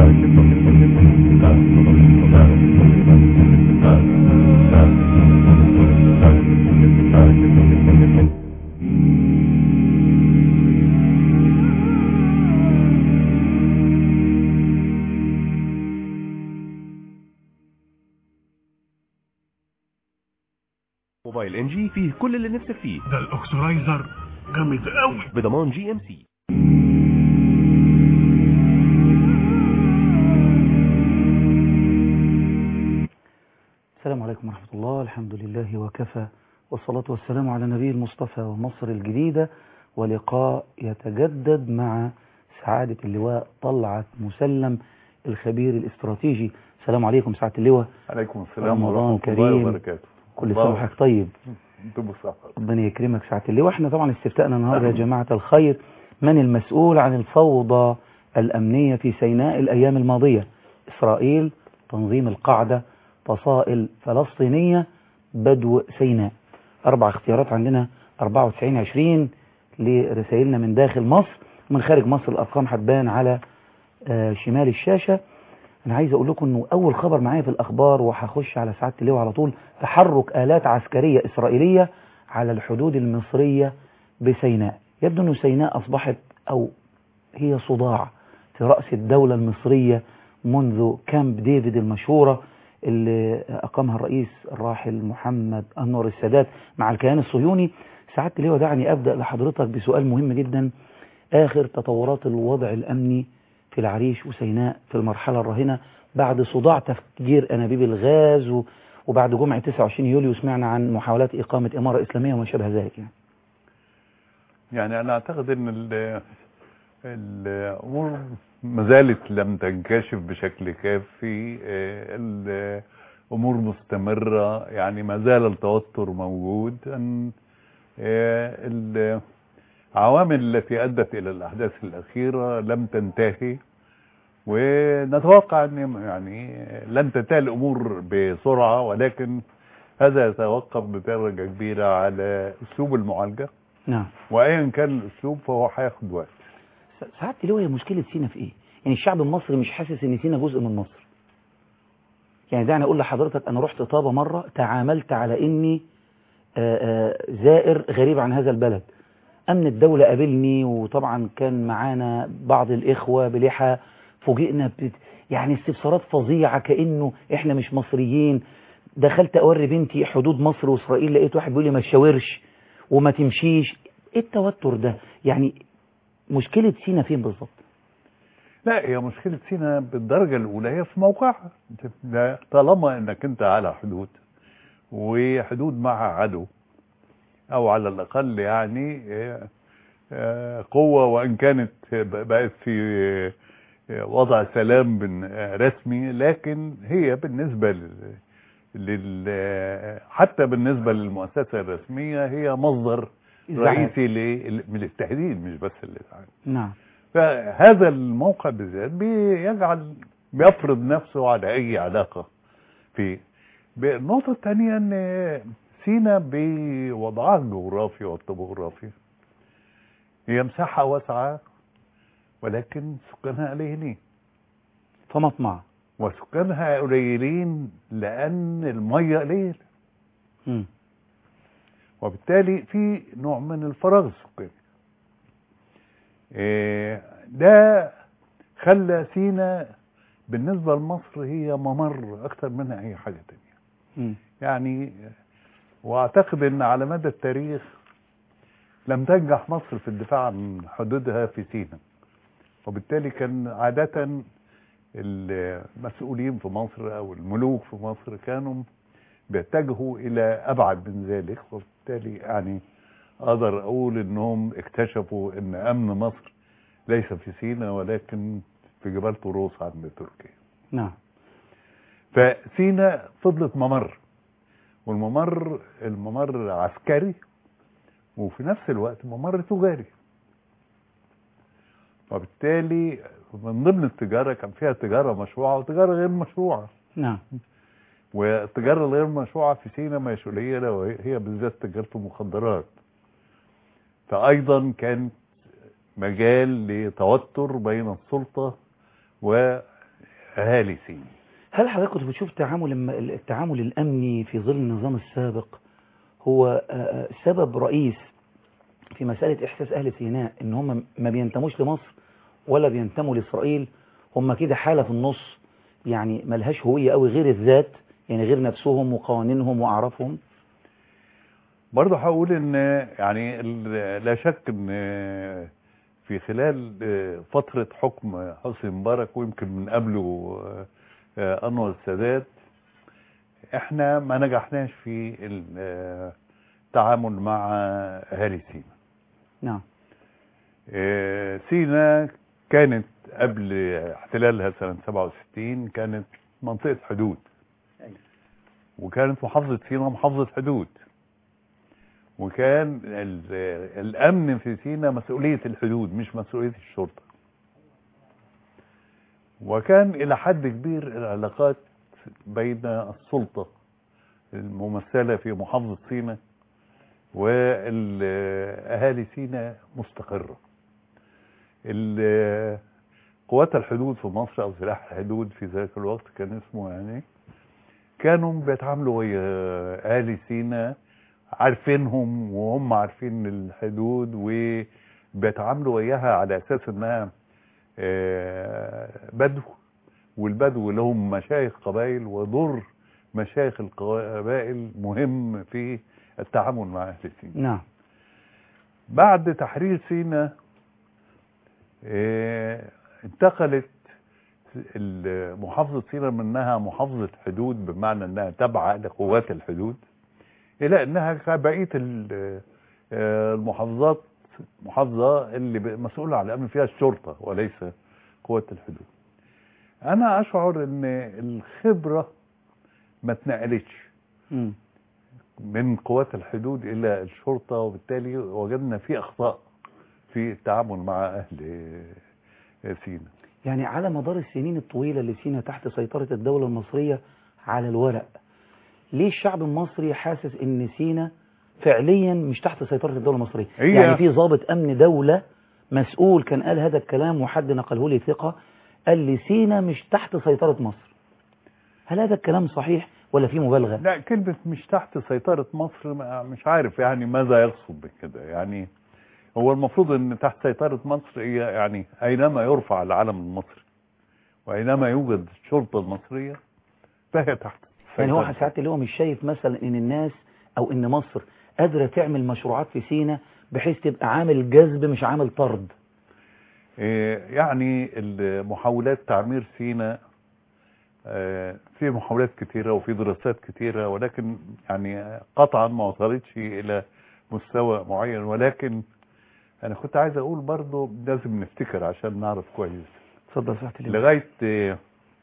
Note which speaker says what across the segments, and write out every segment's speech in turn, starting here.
Speaker 1: موبايل ان جي فيه كل اللي نفسك فيه
Speaker 2: ده الاكسرايزر جامد قوي
Speaker 1: بضمان جي ام سي
Speaker 3: السلام عليكم ورحمة الله الحمد لله وكفى والصلاة والسلام على نبي المصطفى ومصر الجديدة ولقاء يتجدد مع سعادة اللواء طلعت مسلم الخبير الاستراتيجي السلام عليكم سعادة اللواء
Speaker 4: عليكم السلام
Speaker 3: رمضان
Speaker 4: ورحمة
Speaker 3: كريم.
Speaker 4: الله وبركاته
Speaker 3: كل سنة وحضرتك طيب
Speaker 4: انتم بالصحة
Speaker 3: ربنا يكرمك سعادة اللواء احنا طبعا استفتاءنا النهارده يا جماعة الخير من المسؤول عن الفوضى الأمنية في سيناء الأيام الماضية إسرائيل تنظيم القاعدة فصائل فلسطينية بدو سيناء أربع اختيارات عندنا 94 20 لرسائلنا من داخل مصر ومن خارج مصر الأرقام هتبان على آه، شمال الشاشة أنا عايز أقول لكم إنه أول خبر معايا في الأخبار وهخش على سعادة اللواء على طول تحرك آلات عسكرية إسرائيلية على الحدود المصرية بسيناء يبدو أن سيناء أصبحت أو هي صداع في رأس الدولة المصرية منذ كامب ديفيد المشهورة اللي أقامها الرئيس الراحل محمد أنور السادات مع الكيان الصهيوني سعادة اللواء دعني أبدأ لحضرتك بسؤال مهم جدا آخر تطورات الوضع الأمني في العريش وسيناء في المرحلة الراهنة بعد صداع تفجير أنابيب الغاز و- وبعد جمعة 29 يوليو سمعنا عن محاولات إقامة إمارة إسلامية وما شابه ذلك يعني.
Speaker 4: يعني أنا أعتقد أن ال- الأمور ما زالت لم تنكشف بشكل كافي آه، الأمور مستمرة يعني ما زال التوتر موجود أن آه، العوامل التي أدت إلى الأحداث الأخيرة لم تنتهي ونتوقع أن يعني لن تنتهي الأمور بسرعة ولكن هذا يتوقف بدرجة كبيرة على أسلوب المعالجة
Speaker 3: نعم
Speaker 4: وأيا كان الأسلوب فهو هياخد وقت
Speaker 3: س- سعادة اللواء هي مشكلة سينا في إيه؟ يعني الشعب المصري مش حاسس إن سينا جزء من مصر يعني دعني أقول لحضرتك أنا رحت طابة مرة تعاملت على إني آه، آه، زائر غريب عن هذا البلد أمن الدولة قابلني وطبعا كان معانا بعض الإخوة بلحى فوجئنا بت... يعني استفسارات فظيعة كأنه إحنا مش مصريين دخلت أوري بنتي حدود مصر وإسرائيل لقيت واحد بيقول لي ما تشاورش وما تمشيش إيه التوتر ده يعني مشكلة سينا فين بالظبط
Speaker 4: لا هي مشكلة سينا بالدرجة الأولى هي في موقعها ده طالما انك انت على حدود وحدود مع عدو او على الاقل يعني آه، آه، قوة وان كانت بقت في آه، وضع سلام بن- آه، رسمي لكن هي بالنسبة لل لل آه، حتى بالنسبة للمؤسسة الرسمية هي مصدر
Speaker 3: إزعاج.
Speaker 4: رئيسي لل- من التهديد مش بس الإزعاج
Speaker 3: نعم
Speaker 4: فهذا الموقع بالذات بيجعل بيفرض نفسه على اي علاقة فيه النقطة الثانية ان سينا بوضعها الجغرافي والطبوغرافي هي مساحة واسعة ولكن سكانها قليلين
Speaker 3: فمطمع
Speaker 4: وسكانها قليلين لان المية قليلة
Speaker 3: مم.
Speaker 4: وبالتالي في نوع من الفراغ السكاني إيه، ده خلى سينا بالنسبة لمصر هي ممر أكثر منها أي حاجة تانية
Speaker 3: مم.
Speaker 4: يعني وأعتقد أن على مدى التاريخ لم تنجح مصر في الدفاع عن حدودها في سينا وبالتالي كان عادة المسؤولين في مصر أو الملوك في مصر كانوا بيتجهوا إلى أبعد من ذلك وبالتالي يعني أقدر أقول إنهم اكتشفوا إن أمن مصر ليس في سينا ولكن في جبال طروس عند تركيا
Speaker 3: نعم
Speaker 4: فسينا فضلت ممر والممر الممر عسكري وفي نفس الوقت ممر تجاري وبالتالي من ضمن التجارة كان فيها تجارة مشروعة وتجارة غير مشروعة
Speaker 3: نعم
Speaker 4: والتجارة الغير مشروعة في سينا ما هيش قليلة وهي هي بالذات تجارة المخدرات فأيضا كان مجال لتوتر بين السلطة اهالي سينا
Speaker 3: هل حضرتك كنت بتشوف تعامل الم- التعامل الأمني في ظل النظام السابق هو آه، آه، سبب رئيس في مسألة إحساس أهل سيناء إن هم ما بينتموش لمصر ولا بينتموا لإسرائيل هم كده حالة في النص يعني ملهاش هوية قوي غير الذات يعني غير نفسهم وقوانينهم وأعرافهم
Speaker 4: برضه هقول ان يعني ال- لا شك ان في خلال فترة حكم حسني مبارك ويمكن من قبله انور السادات احنا ما نجحناش في التعامل مع اهالي سينا
Speaker 3: نعم
Speaker 4: آه، سينا كانت قبل احتلالها سنة 67 كانت منطقة حدود وكانت محافظة سينا محافظة حدود وكان ال- الأمن في سينا مسؤولية الحدود مش مسؤولية الشرطة وكان إلى حد كبير العلاقات بين السلطة الممثلة في محافظة سينا والأهالي سينا مستقرة ال- قوات الحدود في مصر أو سلاح الحدود في ذلك الوقت كان اسمه يعني كانوا بيتعاملوا ويا أهالي سينا عارفينهم وهم عارفين الحدود وبيتعاملوا وياها على أساس إنها آه، بدو والبدو لهم مشايخ قبائل ودور مشايخ القبائل مهم في التعامل مع أهل سينا
Speaker 3: نعم
Speaker 4: بعد تحرير سينا آه، انتقلت ال- محافظة سينا منها محافظة حدود بمعنى انها تابعة لقوات الحدود الى انها كبقية ال- آه، المحافظات محافظة اللي ب- مسؤولة على الامن فيها الشرطة وليس قوات الحدود انا اشعر ان الخبرة ما اتنقلتش
Speaker 3: مم.
Speaker 4: من قوات الحدود الى الشرطة وبالتالي وجدنا في اخطاء في التعامل مع اهل سينا
Speaker 3: يعني على مدار السنين الطويلة اللي سينا تحت سيطرة الدولة المصرية على الورق ليه الشعب المصري حاسس ان سينا فعليا مش تحت سيطرة الدولة المصرية
Speaker 4: هي-
Speaker 3: يعني في ضابط امن دولة مسؤول كان قال هذا الكلام وحد نقله لي ثقة قال لي سينا مش تحت سيطرة مصر هل هذا الكلام صحيح ولا في مبالغة
Speaker 4: لا كلمة مش تحت سيطرة مصر ما- مش عارف يعني ماذا يقصد بكده يعني هو المفروض ان تحت سيطرة مصر هي يعني اينما يرفع العلم المصري واينما يوجد الشرطة المصرية فهي تحت
Speaker 3: يعني هو
Speaker 4: سيطرة.
Speaker 3: ساعات اللي هو مش شايف مثلا ان الناس او ان مصر قادرة تعمل مشروعات في سينا بحيث تبقى عامل جذب مش عامل طرد
Speaker 4: إيه، يعني المحاولات تعمير سيناء آه، في محاولات كتيرة وفي دراسات كتيرة ولكن يعني قطعا ما وصلتش إلى مستوى معين ولكن أنا كنت عايز أقول برضو لازم نفتكر عشان نعرف كويس
Speaker 3: اتفضل يا سعادة الإمام.
Speaker 4: لغاية آه،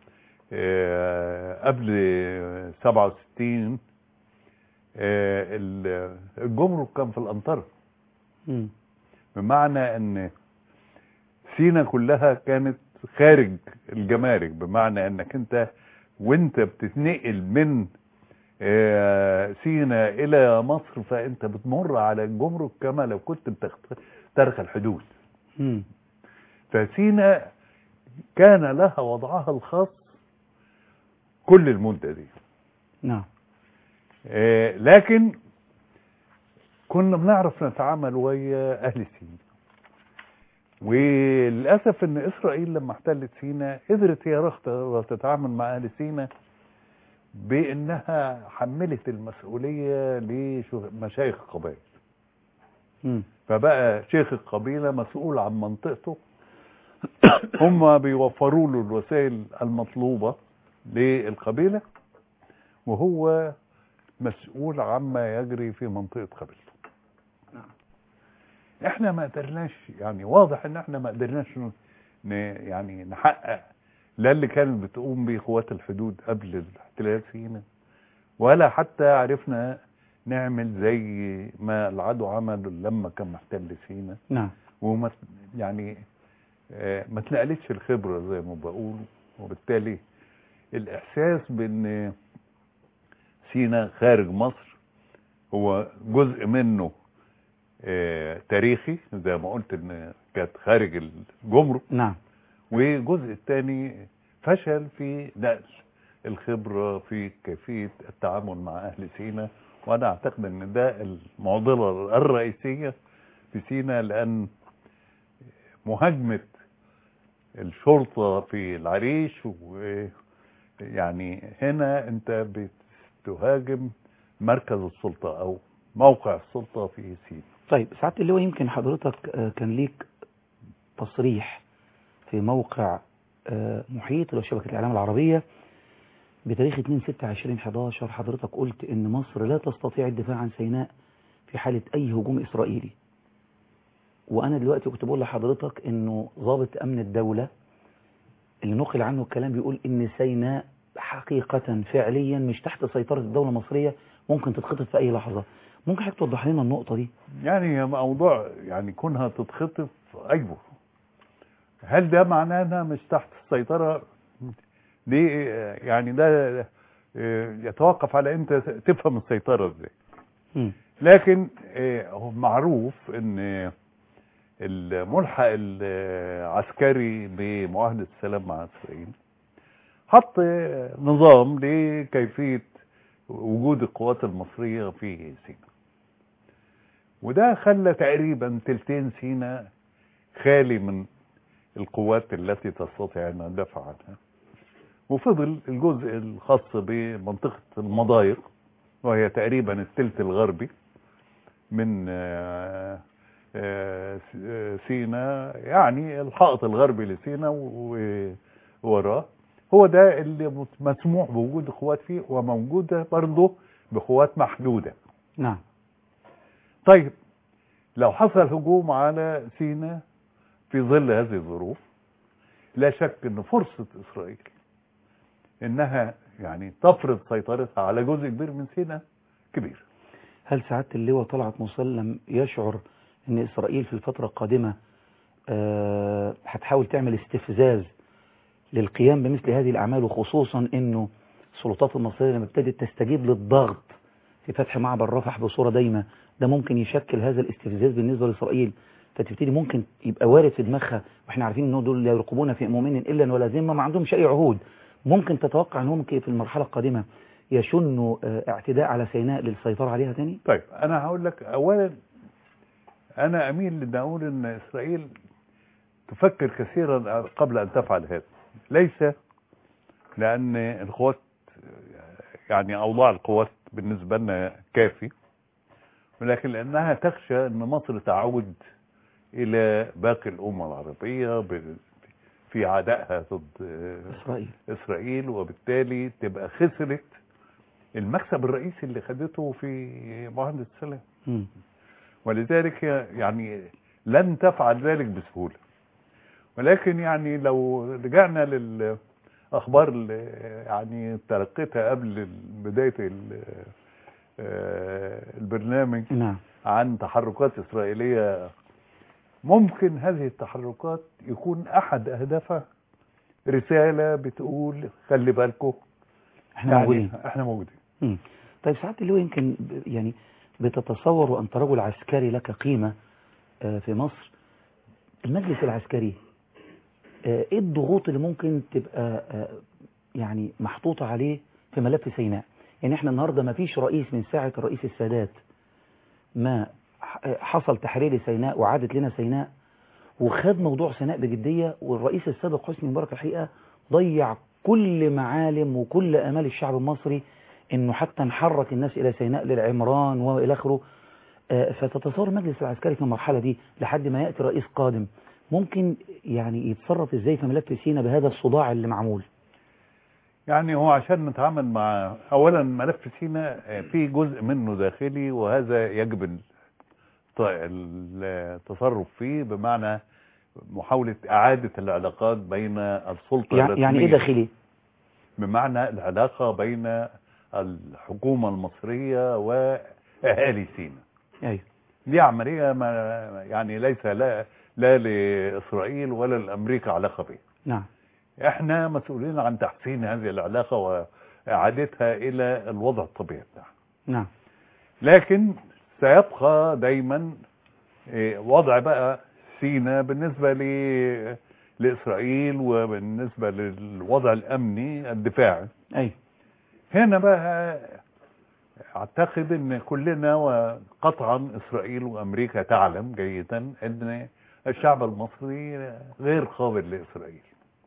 Speaker 4: آه، قبل 67 آه، ال- الجمرك كان في الأنطرة
Speaker 3: مم.
Speaker 4: بمعنى ان سينا كلها كانت خارج الجمارك بمعنى انك انت وانت بتتنقل من آه، سينا الى مصر فانت بتمر على الجمرك كما لو كنت بتخترق الحدود
Speaker 3: مم.
Speaker 4: فسينا كان لها وضعها الخاص كل المدة دي
Speaker 3: نعم
Speaker 4: آه، لكن كنا بنعرف نتعامل ويا اهل سينا وللاسف ان اسرائيل لما احتلت سينا قدرت هي رخصة تتعامل مع اهل سينا بانها حملت المسؤوليه لمشايخ القبائل
Speaker 3: مم.
Speaker 4: فبقى شيخ القبيله مسؤول عن منطقته هم بيوفروا له الوسائل المطلوبه للقبيله وهو مسؤول عما يجري في منطقه قبيلته احنا ما قدرناش يعني واضح ان احنا ما قدرناش ن- ن- يعني نحقق لا اللي كانت بتقوم به قوات الحدود قبل الاحتلال سينا ولا حتى عرفنا نعمل زي ما العدو عمل لما كان محتل سينا
Speaker 3: نعم
Speaker 4: وما يعني آه، ما اتنقلتش الخبرة زي ما بقول وبالتالي الإحساس بأن سينا خارج مصر هو جزء منه آه، تاريخي زي ما قلت ان كانت خارج الجمرك
Speaker 3: نعم
Speaker 4: والجزء الثاني فشل في نقل الخبرة في كيفية التعامل مع أهل سيناء وأنا أعتقد أن ده المعضلة الرئيسية في سيناء لأن مهاجمة الشرطة في العريش ويعني هنا أنت بتهاجم مركز السلطة أو موقع السلطة في سيناء
Speaker 3: طيب سعادة اللواء يمكن حضرتك آه، كان ليك تصريح في موقع آه، محيط لشبكة الإعلام العربية بتاريخ 2 6 2011 حضرتك قلت إن مصر لا تستطيع الدفاع عن سيناء في حالة أي هجوم إسرائيلي وأنا دلوقتي كنت بقول لحضرتك إنه ضابط أمن الدولة اللي نقل عنه الكلام بيقول إن سيناء حقيقة فعليا مش تحت سيطرة الدولة المصرية ممكن تتخطف في أي لحظة ممكن حضرتك توضح لنا النقطة دي
Speaker 4: يعني هي موضوع يعني كونها تتخطف أيوه هل ده معناه انها مش تحت السيطرة دي يعني ده يتوقف على انت تفهم السيطرة ازاي
Speaker 3: مم.
Speaker 4: لكن آه، هو معروف ان الملحق العسكري بمعاهدة السلام مع اسرائيل حط نظام لكيفية وجود القوات المصرية في سيناء وده خلى تقريبا تلتين سيناء خالي من القوات التي تستطيع ان تدافع عنها وفضل الجزء الخاص بمنطقة المضايق وهي تقريبا الثلث الغربي من آه، آه، س- سيناء يعني الحائط الغربي لسيناء و- ووراه هو ده اللي مت- مسموح بوجود قوات فيه وموجودة برضه بقوات محدودة
Speaker 3: نعم
Speaker 4: طيب لو حصل هجوم على سيناء في ظل هذه الظروف لا شك ان فرصة اسرائيل انها يعني تفرض سيطرتها على جزء كبير من سيناء كبير
Speaker 3: هل سعادة اللواء طلعت مسلم يشعر ان اسرائيل في الفترة القادمة آه، هتحاول تعمل استفزاز للقيام بمثل هذه الاعمال وخصوصا انه السلطات المصرية لما ابتدت تستجيب للضغط في فتح معبر رفح بصورة دايمة ده ممكن يشكل هذا الاستفزاز بالنسبة لاسرائيل فتبتدي ممكن يبقى وارد في دماغها واحنا عارفين ان دول لا يرقبون في مؤمن الا ولا ذمه ما عندهمش اي عهود ممكن تتوقع ان هم ممكن في المرحله القادمه يشنوا آه، اعتداء على سيناء للسيطره عليها تاني
Speaker 4: طيب انا هقول لك اولا انا اميل لان اقول ان اسرائيل تفكر كثيرا قبل ان تفعل هذا ليس لان القوات يعني اوضاع القوات بالنسبه لنا كافي ولكن لانها تخشى ان مصر تعود الى باقي الامه العربيه ب- في عدائها ضد
Speaker 3: اسرائيل
Speaker 4: اسرائيل وبالتالي تبقى خسرت المكسب الرئيسي اللي خدته في معاهده السلام
Speaker 3: مم.
Speaker 4: ولذلك هي يعني لن تفعل ذلك بسهوله ولكن يعني لو رجعنا للاخبار اللي يعني تلقيتها قبل بدايه ال- آه، البرنامج
Speaker 3: نعم
Speaker 4: عن تحركات اسرائيليه ممكن هذه التحركات يكون احد اهدافها رساله بتقول خلي بالكم
Speaker 3: احنا موجودين
Speaker 4: احنا موجودين
Speaker 3: مم. طيب ساعات اللي هو يمكن ب- يعني بتتصور وانت رجل عسكري لك قيمه آه، في مصر المجلس العسكري آه، ايه الضغوط اللي ممكن تبقى آه، يعني محطوطه عليه في ملف سيناء يعني احنا النهارده ما فيش رئيس من ساعه الرئيس السادات ما ح- حصل تحرير سيناء وعادت لنا سيناء وخد موضوع سيناء بجديه والرئيس السابق حسني مبارك الحقيقه ضيع كل معالم وكل امال الشعب المصري انه حتى نحرك الناس الى سيناء للعمران والى اخره آه، فتتصور المجلس العسكري في المرحله دي لحد ما ياتي رئيس قادم ممكن يعني يتصرف ازاي في ملف سيناء بهذا الصداع اللي معمول
Speaker 4: يعني هو عشان نتعامل مع اولا ملف سيناء آه، في جزء منه داخلي وهذا يجب ال- ط- التصرف فيه بمعنى محاولة إعادة العلاقات بين السلطة
Speaker 3: يعني يعني ايه
Speaker 4: الرسمية
Speaker 3: داخلي
Speaker 4: بمعنى العلاقة بين الحكومة المصرية وأهالي سيناء
Speaker 3: ايوه
Speaker 4: دي عملية ما يعني ليس لا لا لإسرائيل ولا لأمريكا علاقة بها
Speaker 3: نعم
Speaker 4: احنا مسؤولين عن تحسين هذه العلاقة وإعادتها إلى الوضع الطبيعي بتاعها
Speaker 3: نعم
Speaker 4: لكن سيبقى دايما إيه، وضع بقى سينا بالنسبة ل لاسرائيل وبالنسبه للوضع الامني الدفاعي
Speaker 3: ايوه
Speaker 4: هنا بقى اعتقد ان كلنا وقطعا اسرائيل وامريكا تعلم جيدا ان الشعب المصري غير قابل لاسرائيل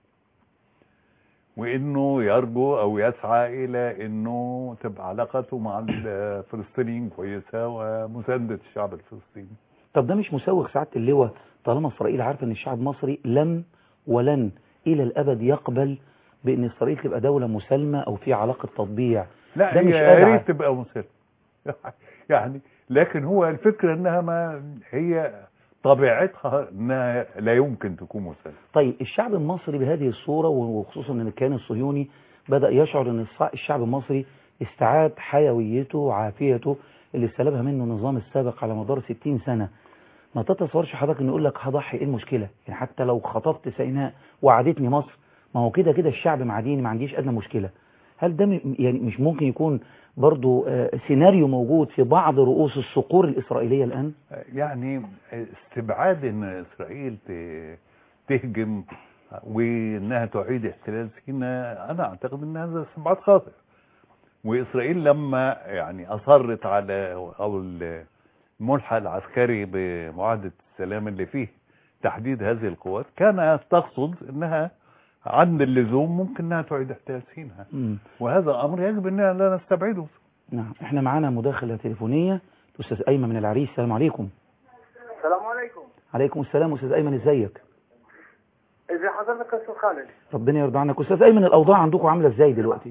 Speaker 4: وانه يرجو او يسعى الى انه تبقى علاقته مع الفلسطينيين كويسه ومسانده الشعب الفلسطيني
Speaker 3: طب ده مش مسوغ سعاده اللواء طالما اسرائيل عارفه ان الشعب المصري لم ولن الى الابد يقبل بان اسرائيل تبقى دوله مسالمه او في علاقه تطبيع
Speaker 4: لا
Speaker 3: ده مش
Speaker 4: هي يا
Speaker 3: أدعى.
Speaker 4: ريت تبقى مسلم يعني لكن هو الفكره انها ما هي طبيعتها انها لا يمكن تكون مسلمه
Speaker 3: طيب الشعب المصري بهذه الصورة وخصوصا ان الكيان الصهيوني بدأ يشعر ان الص- الشعب المصري استعاد حيويته وعافيته اللي استلبها منه النظام السابق على مدار 60 سنة ما تتصورش حضرتك انه يقول لك هضحي ايه المشكلة يعني حتى لو خطفت سيناء وعادتني مصر ما هو كده كده الشعب معديني ما عنديش ادنى مشكلة هل ده م- يعني مش ممكن يكون برضو آه، سيناريو موجود في بعض رؤوس الصقور الإسرائيلية الآن
Speaker 4: يعني استبعاد ان اسرائيل ت- تهجم وانها تعيد احتلال سيناء انا اعتقد ان هذا استبعاد خاطئ واسرائيل لما يعني اصرت على او الملحق العسكري بمعاهده السلام اللي فيه تحديد هذه القوات كان تقصد انها عند اللزوم ممكن انها تعيد احتلال سيناء
Speaker 3: مم.
Speaker 4: وهذا امر يجب اننا لا نستبعده
Speaker 3: نعم احنا معانا مداخلة تليفونية الأستاذ أيمن من العريس السلام عليكم
Speaker 5: السلام عليكم
Speaker 3: عليكم السلام أستاذ أيمن ازيك
Speaker 5: ازي حضرتك يا استاذ خالد
Speaker 3: ربنا يرضى عنك أستاذ أيمن الأوضاع عندكم عاملة ازاي دلوقتي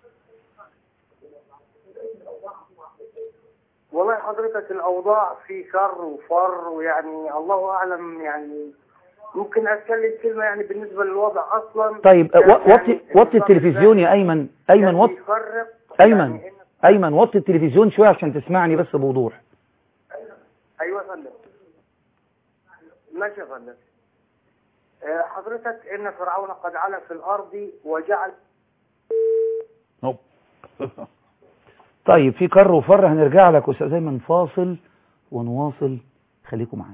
Speaker 5: والله حضرتك الاوضاع في كر وفر ويعني الله اعلم يعني ممكن اتكلم كلمه يعني بالنسبه للوضع اصلا
Speaker 3: طيب
Speaker 5: كان
Speaker 3: و- وطي
Speaker 5: يعني
Speaker 3: وطي التلفزيون يا أيمن أيمن
Speaker 5: كان
Speaker 3: وطي
Speaker 5: بيفرق
Speaker 3: أيمن
Speaker 5: يعني إن-
Speaker 3: أيمن وطي التلفزيون شوية عشان تسمعني بس بوضوح
Speaker 5: ايوه يا فندم ماشي يا فندم آه، حضرتك ان فرعون قد علا في الارض وجعل
Speaker 4: نوب.
Speaker 3: طيب في كر وفر هنرجع لك أستاذ أيمن فاصل ونواصل خليكم معنا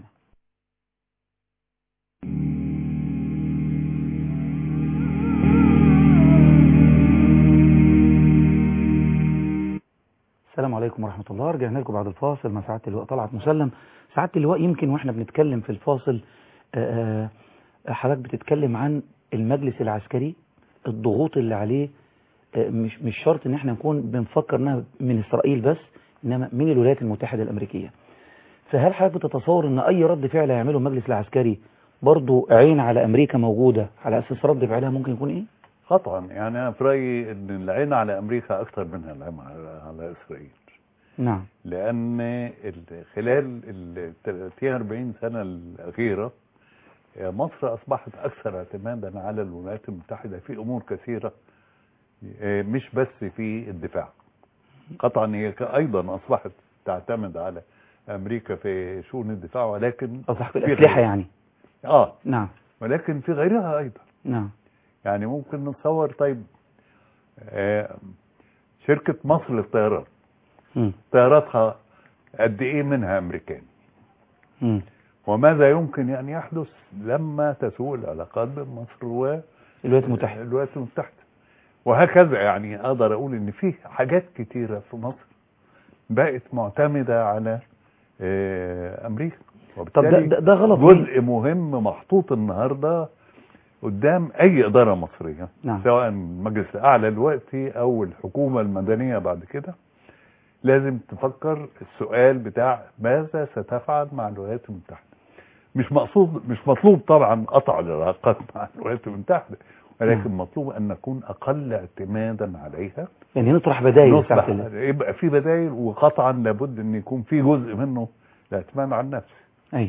Speaker 3: السلام عليكم ورحمة الله رجعنا لكم بعد الفاصل مع سعادة اللواء طلعت مسلم سعادة اللواء يمكن واحنا بنتكلم في الفاصل آه، آه، حضرتك بتتكلم عن المجلس العسكري الضغوط اللي عليه آه، مش مش شرط ان احنا نكون بنفكر انها من اسرائيل بس انما من الولايات المتحدة الامريكية فهل حضرتك بتتصور ان اي رد فعل هيعمله المجلس العسكري برضه عين على امريكا موجودة على اساس رد فعلها ممكن يكون ايه
Speaker 4: قطعا يعني انا في رايي ان العين على امريكا اكثر منها العين على على اسرائيل
Speaker 3: نعم
Speaker 4: لان ال- خلال ال 30 40 سنه الاخيره مصر اصبحت اكثر اعتمادا على الولايات المتحده في امور كثيره آه، مش بس في الدفاع قطعا هي ك- ايضا اصبحت تعتمد على امريكا في شؤون الدفاع ولكن
Speaker 3: قصدك
Speaker 4: في
Speaker 3: الاسلحة
Speaker 4: غيرها.
Speaker 3: يعني
Speaker 4: اه
Speaker 3: نعم
Speaker 4: ولكن في غيرها ايضا
Speaker 3: نعم
Speaker 4: يعني ممكن نتصور طيب آه، شركة مصر للطيران
Speaker 3: مم.
Speaker 4: طياراتها قد ايه منها امريكاني
Speaker 3: مم.
Speaker 4: وماذا يمكن ان يحدث لما تسوء العلاقات بين مصر والولايات
Speaker 3: الولايات المتحدة
Speaker 4: المتحدة وهكذا يعني اقدر اقول ان في حاجات كتيرة في مصر بقت معتمدة على آه، امريكا
Speaker 3: طب ده,
Speaker 4: وبالتالي
Speaker 3: ده, ده غلط مين؟
Speaker 4: جزء مهم محطوط النهارده قدام اي اداره مصريه
Speaker 3: نعم.
Speaker 4: سواء المجلس الاعلى دلوقتي او الحكومه المدنيه بعد كده لازم تفكر السؤال بتاع ماذا ستفعل مع الولايات المتحده مش مقصود مش مطلوب طبعا قطع العلاقات مع الولايات المتحده ولكن مطلوب ان نكون اقل اعتمادا عليها
Speaker 3: يعني نطرح بدايل
Speaker 4: نصبح
Speaker 3: ساعة ال-
Speaker 4: يبقى في بدائل وقطعا لابد ان يكون في جزء منه الاعتماد على النفس
Speaker 3: ايوه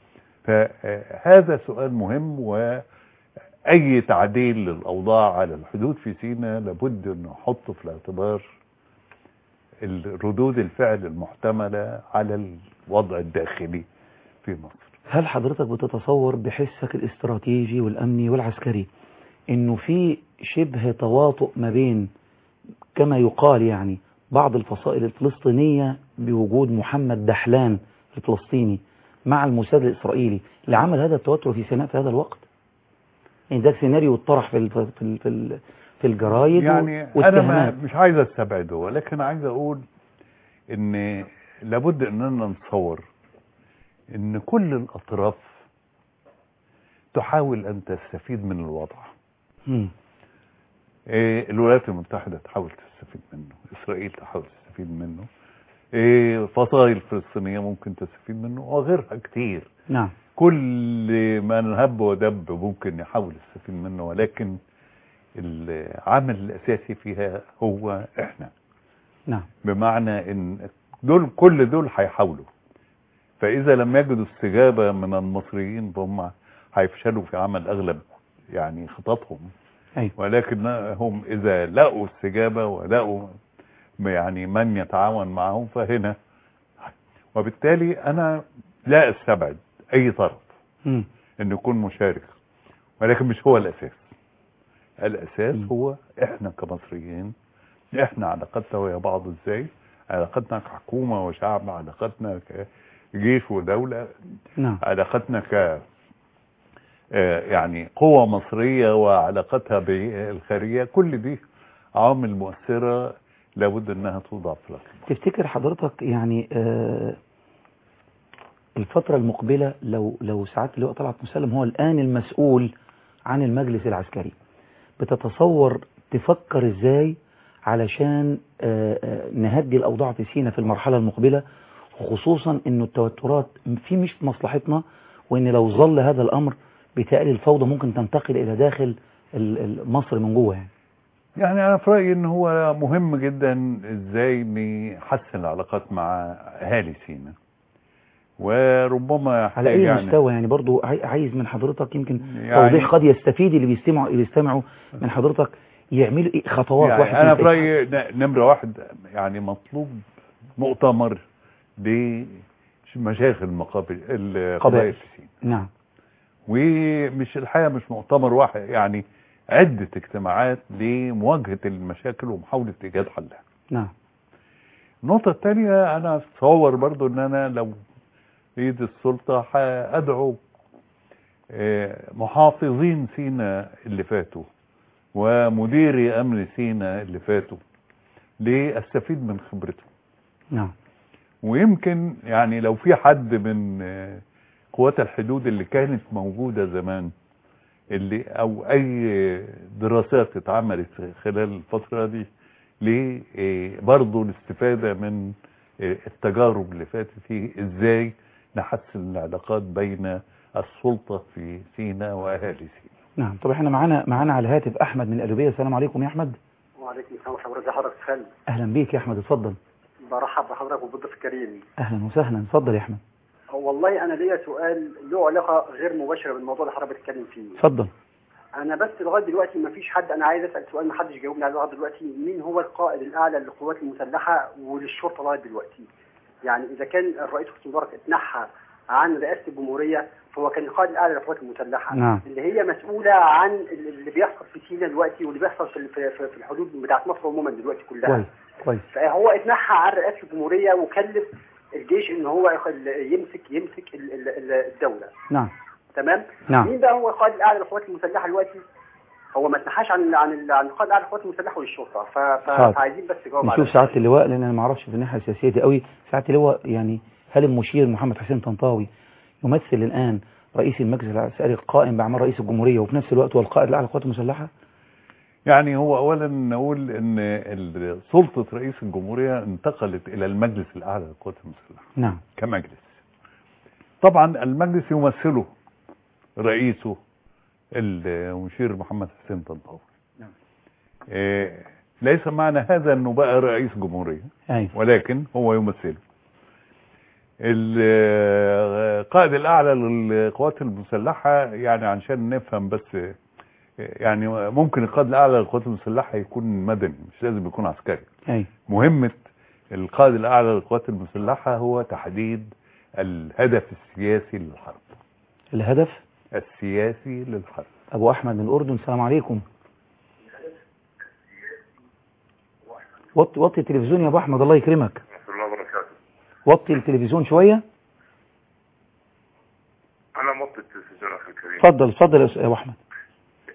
Speaker 4: فهذا سؤال مهم وأي تعديل للأوضاع على الحدود في سيناء لابد أن نحط في الاعتبار ردود الفعل المحتملة على الوضع الداخلي في مصر
Speaker 3: هل حضرتك بتتصور بحسك الاستراتيجي والأمني والعسكري انه في شبه تواطؤ ما بين كما يقال يعني بعض الفصائل الفلسطينية بوجود محمد دحلان الفلسطيني مع الموساد الإسرائيلي لعمل هذا التوتر في سيناء في هذا الوقت يعني ده سيناريو اتطرح في ال- في ال- في ال- في الجرايد
Speaker 4: يعني
Speaker 3: و-
Speaker 4: انا ما
Speaker 3: واتهامات
Speaker 4: مش عايز استبعده ولكن عايز اقول ان لابد اننا نتصور ان كل الاطراف تحاول ان تستفيد من الوضع
Speaker 3: مم.
Speaker 4: إيه، الولايات المتحدة تحاول تستفيد منه إسرائيل تحاول تستفيد منه إيه، فصائل فلسطينية ممكن تستفيد منه وغيرها كتير
Speaker 3: نعم
Speaker 4: كل من هب ودب ممكن يحاول يستفيد منه ولكن العامل الأساسي فيها هو إحنا
Speaker 3: نعم
Speaker 4: بمعنى إن دول كل دول هيحاولوا فإذا لم يجدوا استجابة من المصريين فهم هيفشلوا في عمل أغلب يعني خططهم
Speaker 3: أيوة
Speaker 4: ولكنهم إذا لقوا استجابة ولقوا يعني من يتعاون معهم فهنا وبالتالي أنا لا أستبعد أي طرف
Speaker 3: مم.
Speaker 4: أن يكون مشارك ولكن مش هو الأساس الأساس
Speaker 3: مم.
Speaker 4: هو إحنا كمصريين إحنا علاقتنا ويا بعض إزاي علاقتنا كحكومة وشعب علاقتنا كجيش ودولة
Speaker 3: نعم
Speaker 4: علاقتنا ك آه، يعني قوة مصرية وعلاقتها بالخارجية كل دي عوامل مؤثرة لابد انها توضع في الاعتبار
Speaker 3: تفتكر حضرتك يعني آه الفترة المقبلة لو لو ساعات اللواء طلعت مسلم هو الآن المسؤول عن المجلس العسكري بتتصور تفكر ازاي علشان آه آه نهدي الأوضاع في سينا في المرحلة المقبلة خصوصا انه التوترات في مش في مصلحتنا وان لو ظل هذا الأمر بتقلي الفوضى ممكن تنتقل إلى داخل ال- ال- مصر من جوه يعني
Speaker 4: يعني انا في رايي ان هو مهم جدا ازاي نحسن العلاقات مع اهالي سينا وربما
Speaker 3: على
Speaker 4: يحتاج
Speaker 3: اي
Speaker 4: يعني
Speaker 3: مستوى يعني برضو عاي- عايز من حضرتك يمكن
Speaker 4: يعني-
Speaker 3: توضيح قد يستفيد اللي بيستمعوا اللي بيستمعوا من حضرتك يعملوا إيه خطوات واحد
Speaker 4: يعني انا في
Speaker 3: اتنين،
Speaker 4: رايي ن- نمره واحد يعني مطلوب مؤتمر لمشايخ المقابل القبائل
Speaker 3: قبائل.
Speaker 4: في سينا
Speaker 3: نعم
Speaker 4: ومش الحقيقه مش مؤتمر واحد يعني عده اجتماعات لمواجهه المشاكل ومحاوله ايجاد حلها
Speaker 3: نعم
Speaker 4: النقطة الثانية أنا أتصور برضو إن أنا لو إيد السلطة هأدعو آه، محافظين سينا اللي فاتوا ومديري أمن سينا اللي فاتوا لأستفيد من خبرتهم
Speaker 3: نعم
Speaker 4: ويمكن يعني لو في حد من آه، قوات الحدود اللي كانت موجودة زمان اللي او اي دراسات اتعملت خلال الفترة دي ليه آه، برضو الاستفادة من آه، التجارب اللي فاتت فيه ازاي نحسن العلاقات بين السلطة في سيناء واهالي سيناء
Speaker 3: نعم طب احنا معانا معانا على الهاتف احمد من القلوبيه السلام عليكم يا احمد
Speaker 5: وعليكم السلام ورحمه الله حضرتك خالد
Speaker 3: اهلا بيك يا احمد اتفضل
Speaker 5: برحب بحضرتك وبالضيف الكريم
Speaker 3: اهلا وسهلا اتفضل يا احمد
Speaker 5: والله انا ليا سؤال له علاقه غير مباشره بالموضوع اللي حضرتك بتتكلم فيه
Speaker 3: اتفضل
Speaker 5: انا بس لغايه دلوقتي ما فيش حد انا عايز اسال سؤال ما حدش جاوبني عليه لغايه دلوقتي مين هو القائد الاعلى للقوات المسلحه وللشرطه لغايه دلوقتي يعني اذا كان الرئيس حسني مبارك اتنحى عن رئاسه الجمهوريه فهو كان القائد الاعلى للقوات المسلحه
Speaker 3: نعم.
Speaker 5: اللي هي مسؤوله عن اللي بيحصل في سيناء دلوقتي واللي بيحصل في في, في الحدود بتاعت مصر عموما دلوقتي كلها
Speaker 3: كويس كويس
Speaker 5: فهو اتنحى عن رئاسه الجمهوريه وكلف الجيش ان هو يخل- يمسك يمسك ال- ال- ال- الدوله
Speaker 3: نعم
Speaker 5: تمام
Speaker 3: نعم.
Speaker 5: مين بقى هو القائد الاعلى للقوات المسلحه دلوقتي هو ما اتنحاش عن عن ال- عن القائد الاعلى للقوات المسلحه والشرطه ف- ف-
Speaker 3: حاضر.
Speaker 5: فعايزين بس جواب
Speaker 3: نشوف سعاده اللواء لان انا ما اعرفش في الناحيه السياسيه دي قوي سعاده اللواء يعني هل المشير محمد حسين طنطاوي يمثل الان رئيس المجلس العسكري القائم باعمال رئيس الجمهوريه وفي نفس الوقت هو القائد الاعلى للقوات المسلحه
Speaker 4: يعني هو اولا نقول ان ال- سلطة رئيس الجمهورية انتقلت الى المجلس الاعلى للقوات المسلحة
Speaker 3: نعم
Speaker 4: كمجلس طبعا المجلس يمثله رئيسه المشير محمد حسين طنطاوي
Speaker 3: نعم.
Speaker 4: إيه ليس معنى هذا انه بقى رئيس جمهورية
Speaker 3: ايوه
Speaker 4: ولكن هو يمثله القائد الاعلى للقوات المسلحة يعني عشان نفهم بس يعني ممكن القائد الاعلى للقوات المسلحة يكون مدني مش لازم يكون عسكري
Speaker 3: ايوه
Speaker 4: مهمة القائد الأعلى للقوات المسلحة هو تحديد الهدف السياسي للحرب
Speaker 3: الهدف
Speaker 4: السياسي للحرب
Speaker 3: ابو احمد من الاردن السلام عليكم وطي وطي التلفزيون يا ابو احمد الله يكرمك
Speaker 6: ورحمة الله وبركاته
Speaker 3: وطي التلفزيون شويه
Speaker 6: أنا موطي التلفزيون أخي الكريم
Speaker 3: اتفضل اتفضل يا أس- يا ابو احمد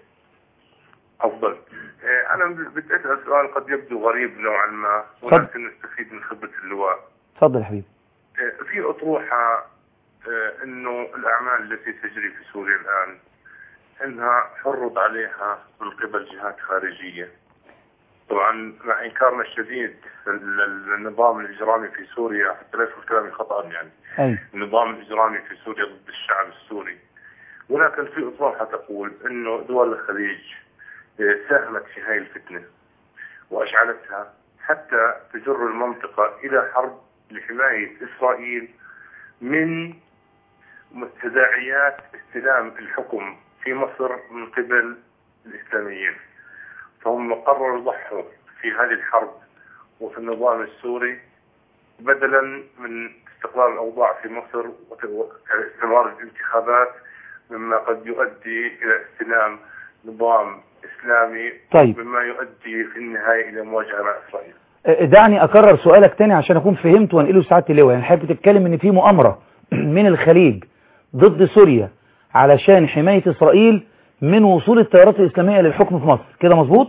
Speaker 6: تفضل آه، أنا بدي أسأل سؤال قد يبدو غريب نوعا ما
Speaker 3: تفضل.
Speaker 6: ولكن نستفيد من خبرة اللواء
Speaker 3: اتفضل يا حبيبي
Speaker 6: آه، في أطروحة آه، أنه الأعمال التي تجري في سوريا الآن أنها حرض عليها من قبل جهات خارجية طبعا مع إنكارنا الشديد لل- للنظام الإجرامي في سوريا حتى لا يكون كلامي خطأ يعني
Speaker 3: اي
Speaker 6: النظام الإجرامي في سوريا ضد الشعب السوري ولكن في أطروحة تقول أنه دول الخليج آه، ساهمت في هذه الفتنة وأشعلتها حتى تجر المنطقة إلى حرب لحماية إسرائيل من تداعيات استلام الحكم في مصر من قبل الإسلاميين فهم قرروا يضحوا في هذه الحرب وفي النظام السوري بدلا من استقرار الأوضاع في مصر واستمرار الانتخابات مما قد يؤدي إلى استلام نظام إسلامي
Speaker 3: طيب.
Speaker 6: مما يؤدي في النهاية إلى مواجهة مع إسرائيل
Speaker 3: اه، دعني اكرر سؤالك تاني عشان اكون فهمت وانقله لسعاده اللواء يعني حضرتك بتتكلم ان في مؤامره من الخليج ضد سوريا علشان حمايه اسرائيل من وصول التيارات الاسلاميه للحكم في مصر كده مظبوط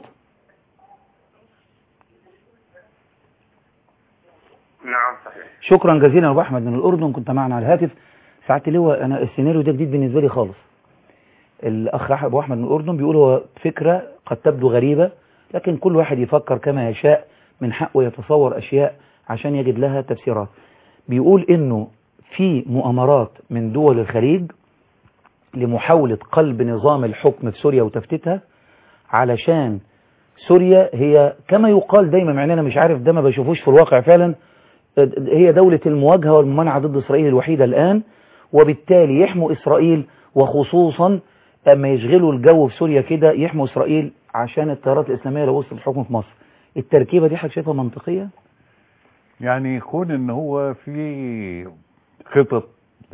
Speaker 6: نعم صحيح
Speaker 3: شكرا جزيلا ابو احمد من الاردن كنت معنا على الهاتف سعاده اللواء انا السيناريو ده جديد بالنسبه لي خالص الاخ أح- ابو احمد من الاردن بيقول هو فكره قد تبدو غريبه لكن كل واحد يفكر كما يشاء من حقه يتصور اشياء عشان يجد لها تفسيرات بيقول انه في مؤامرات من دول الخليج لمحاوله قلب نظام الحكم في سوريا وتفتيتها علشان سوريا هي كما يقال دايما مع ان انا مش عارف ده ما بشوفوش في الواقع فعلا هي دولة المواجهة والممانعة ضد إسرائيل الوحيدة الآن وبالتالي يحموا إسرائيل وخصوصا أما يشغلوا الجو في سوريا كده يحموا إسرائيل عشان التيارات الإسلامية لو وصلت الحكم في مصر التركيبة دي حضرتك شايفها منطقية؟
Speaker 4: يعني يكون ان هو في خطط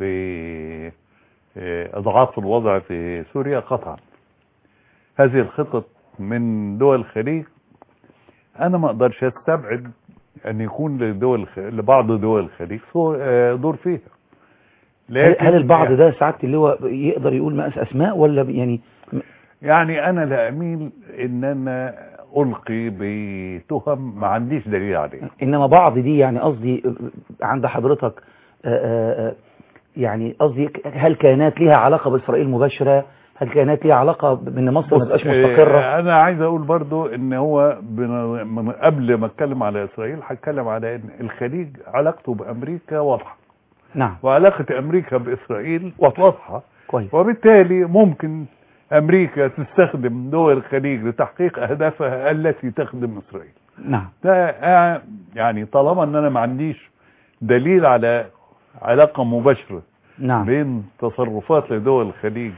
Speaker 4: لإضعاف الوضع في سوريا قطعا هذه الخطط من دول الخليج انا ما اقدرش استبعد ان يكون لدول الخ- لبعض دول الخليج صو- آه، دور فيها
Speaker 3: هل, هل البعض
Speaker 4: يعني-
Speaker 3: ده سعادة اللواء يقدر يقول مقاس أسماء ولا يعني
Speaker 4: يعني انا لا اميل ان انا القي بتهم ما عنديش دليل عليها
Speaker 3: إنما بعض دي يعني قصدي عند حضرتك آه، آه، آه، يعني قصدي هل كانت ليها علاقة بإسرائيل مباشرة؟ هل كانت ليها علاقة بأن مصر ما
Speaker 4: بص،
Speaker 3: تبقاش مستقرة؟
Speaker 4: آه، انا عايز اقول برضو ان هو بن- من قبل ما اتكلم على اسرائيل هتكلم على ان الخليج علاقته بامريكا واضحه
Speaker 3: نعم
Speaker 4: وعلاقه امريكا باسرائيل واضحه
Speaker 3: كويس
Speaker 4: وبالتالي ممكن امريكا تستخدم دول الخليج لتحقيق اهدافها التي تخدم اسرائيل
Speaker 3: نعم
Speaker 4: ده آه، يعني طالما ان انا ما عنديش دليل على علاقه مباشره
Speaker 3: نعم
Speaker 4: بين تصرفات لدول الخليج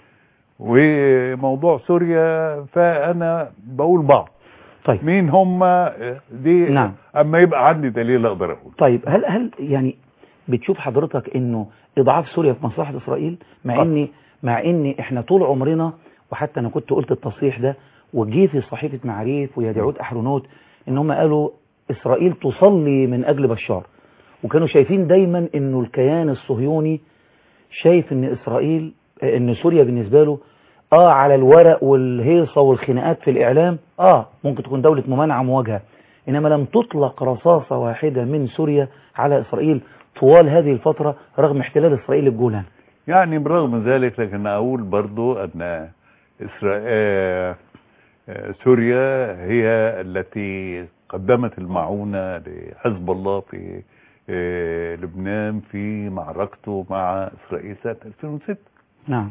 Speaker 4: وموضوع سوريا فانا بقول بعض
Speaker 3: طيب
Speaker 4: مين هم دي
Speaker 3: نعم.
Speaker 4: اما يبقى عندي دليل اقدر اقول
Speaker 3: طيب هل هل يعني بتشوف حضرتك انه اضعاف سوريا في مصلحه اسرائيل مع
Speaker 4: آه.
Speaker 3: ان مع ان احنا طول عمرنا وحتى انا كنت قلت التصريح ده وجي في صحيفه معاريف ويا داعود احرونوت ان هم قالوا اسرائيل تصلي من اجل بشار وكانوا شايفين دايما انه الكيان الصهيوني شايف ان اسرائيل آه، ان سوريا بالنسبه له اه على الورق والهيصه والخناقات في الاعلام اه ممكن تكون دوله ممانعه مواجهه انما لم تطلق رصاصه واحده من سوريا على اسرائيل طوال هذه الفتره رغم احتلال اسرائيل الجولان
Speaker 4: يعني برغم ذلك لكن اقول برضو ان إسرائيل سوريا هي التي قدمت المعونة لحزب الله في آه، لبنان في معركته مع إسرائيل سنة 2006
Speaker 3: نعم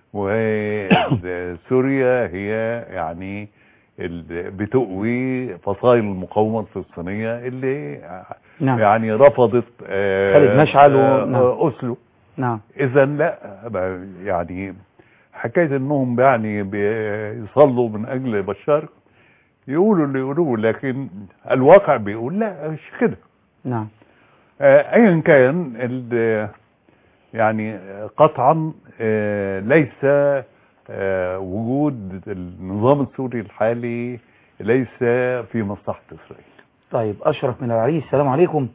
Speaker 4: وسوريا هي يعني ال- بتقوي فصائل المقاومة الفلسطينية اللي
Speaker 3: نعم
Speaker 4: يعني رفضت آه،
Speaker 3: خالد مشعل و-
Speaker 4: آه،
Speaker 3: نعم.
Speaker 4: أوسلو
Speaker 3: نعم
Speaker 4: اذا لا ما- يعني حكايه انهم يعني بيصلوا من اجل بشار يقولوا اللي يقولوه لكن الواقع بيقول لا مش كده
Speaker 3: نعم
Speaker 4: آه، ايا كان ال- يعني قطعا آه، ليس آه، وجود النظام السوري الحالي ليس في مصلحه اسرائيل
Speaker 3: طيب اشرف من العريس السلام عليكم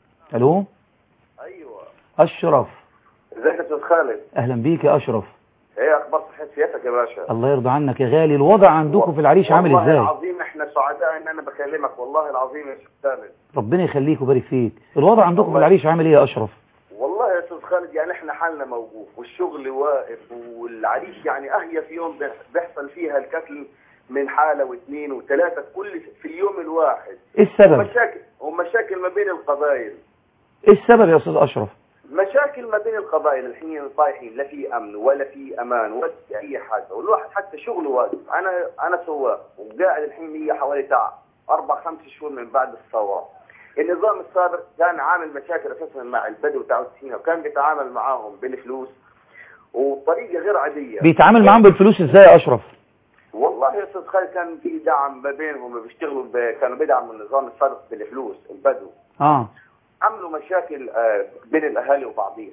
Speaker 3: الو
Speaker 7: ايوه
Speaker 3: اشرف
Speaker 7: ازيك يا استاذ خالد
Speaker 3: اهلا بيك يا اشرف
Speaker 7: ايه اخبار صحه سيادتك يا باشا
Speaker 3: الله يرضى عنك يا غالي الوضع عندكم في العريش عامل
Speaker 7: والله
Speaker 3: ازاي
Speaker 7: العظيم احنا سعداء ان انا بكلمك والله العظيم يا استاذ خالد
Speaker 3: ربنا يخليك ويبارك فيك الوضع عندكم في
Speaker 7: الله.
Speaker 3: العريش عامل ايه يا اشرف
Speaker 7: والله يا استاذ خالد يعني احنا حالنا موقوف والشغل واقف والعريش يعني اهيف يوم بيح- بيحصل فيها القتل من حاله واثنين وثلاثه كل في اليوم الواحد
Speaker 3: ايه السبب
Speaker 7: مشاكل ومشاكل ما بين القبائل
Speaker 3: ايه السبب يا استاذ اشرف
Speaker 7: مشاكل ما بين القبائل الحين طايحين لا في امن ولا في امان ولا في اي حاجه والواحد حتى شغله واقف انا انا سواق وقاعد الحين لي حوالي تاع اربع خمس شهور من بعد الثوره النظام السابق كان عامل مشاكل اساسا مع البدو تاع سينا وكان بيتعامل معاهم بالفلوس وبطريقه غير عاديه
Speaker 3: بيتعامل معاهم بالفلوس ازاي يا اشرف
Speaker 7: والله يا استاذ خالد كان في دعم ما بينهم بيشتغلوا ب... كانوا بيدعموا النظام السابق بالفلوس البدو
Speaker 3: اه
Speaker 7: عملوا مشاكل آه، بين الاهالي وبعضهم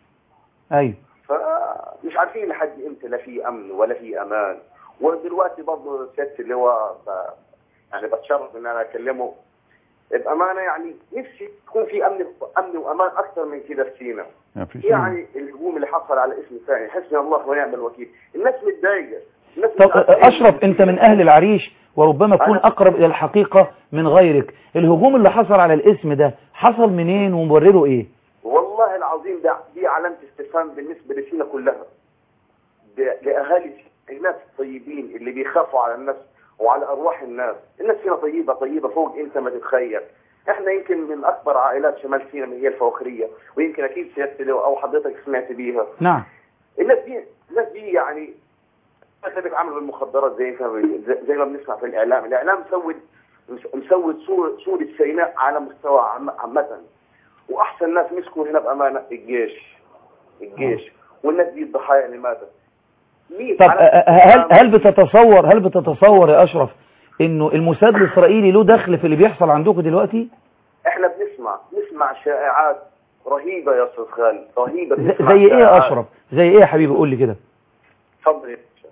Speaker 3: ايوه
Speaker 7: فمش عارفين لحد امتى لا في امن ولا في امان ودلوقتي برضه سياده اللواء ب- يعني بتشرف ان انا اكلمه بامانه يعني نفسي يكون في امن امن وامان اكثر من كده في سينا
Speaker 4: ما فيش
Speaker 7: يعني الهجوم اللي حصل على اسم ثاني حسبي الله ونعم الوكيل الناس متضايقه الناس
Speaker 3: طب
Speaker 7: مش عارفة إيه
Speaker 3: اشرف انت من اهل العريش وربما تكون
Speaker 7: أنا-
Speaker 3: اقرب الى الحقيقة من غيرك الهجوم اللي حصل على الاسم ده حصل منين ومبرره ايه
Speaker 7: والله العظيم ده دي علامة استفهام بالنسبة لسينا كلها ده- لأهالي سينا، الناس الطيبين اللي بيخافوا على الناس وعلى أرواح الناس الناس فينا طيبة طيبة فوق أنت ما تتخيل احنا يمكن من أكبر عائلات شمال سينا من هي الفوخرية ويمكن أكيد سيادتي لو أو حضرتك سمعت بيها
Speaker 3: نعم
Speaker 7: الناس دي الناس دي يعني الناس اللي بيتعاملوا بالمخدرات زي زي- زي ما بنسمع في الإعلام الإعلام مسود مسود صورة صورة سيناء على مستوى عام- عامة واحسن ناس مسكوا هنا بامانه الجيش الجيش والناس دي الضحايا اللي ماتت مين
Speaker 3: طب
Speaker 7: على-
Speaker 3: أ- أ- هل هل بتتصور هل بتتصور يا اشرف انه الموساد الاسرائيلي له دخل في اللي بيحصل عندكم دلوقتي
Speaker 7: احنا بنسمع نسمع شائعات رهيبه يا استاذ خالد رهيبه
Speaker 3: ز-
Speaker 7: بنسمع
Speaker 3: زي ايه يا
Speaker 7: شائعات.
Speaker 3: اشرف زي ايه يا حبيبي قول لي كده
Speaker 7: اتفضل يا باشا.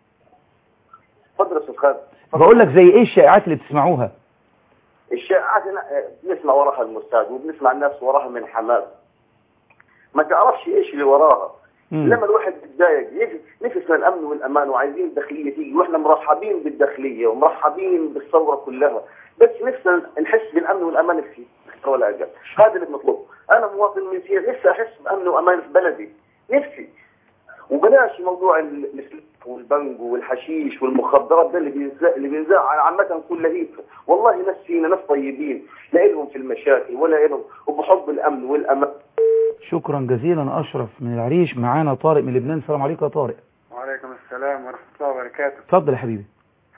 Speaker 7: اتفضل يا استاذ خالد اتفضل.
Speaker 3: بقول لك زي ايه الشائعات اللي بتسمعوها
Speaker 7: الشائعات هنا- بنسمع وراها المستاد وبنسمع الناس وراها من حماس ما تعرفش ايش اللي وراها
Speaker 3: مم.
Speaker 7: لما الواحد بيتضايق نفس نفسنا الامن والامان وعايزين الداخليه تيجي واحنا مرحبين بالداخليه ومرحبين بالثوره كلها بس نفسنا نحس بالامن والامان في أكثر ولا اقل هذا اللي بنطلبه انا مواطن من سير نفسي احس بامن وامان في بلدي نفسي وبلاش موضوع ال- السلاح والبنج والحشيش والمخدرات ده اللي بينزع اللي بينزع على عامة كل هيك والله ناس فينا ناس طيبين لا إلهم في المشاكل ولا إلهم وبحب الأمن والأمان
Speaker 3: شكرا جزيلا اشرف من العريش معانا طارق من لبنان السلام عليكم يا طارق
Speaker 8: وعليكم السلام ورحمة الله وبركاته
Speaker 3: اتفضل يا حبيبي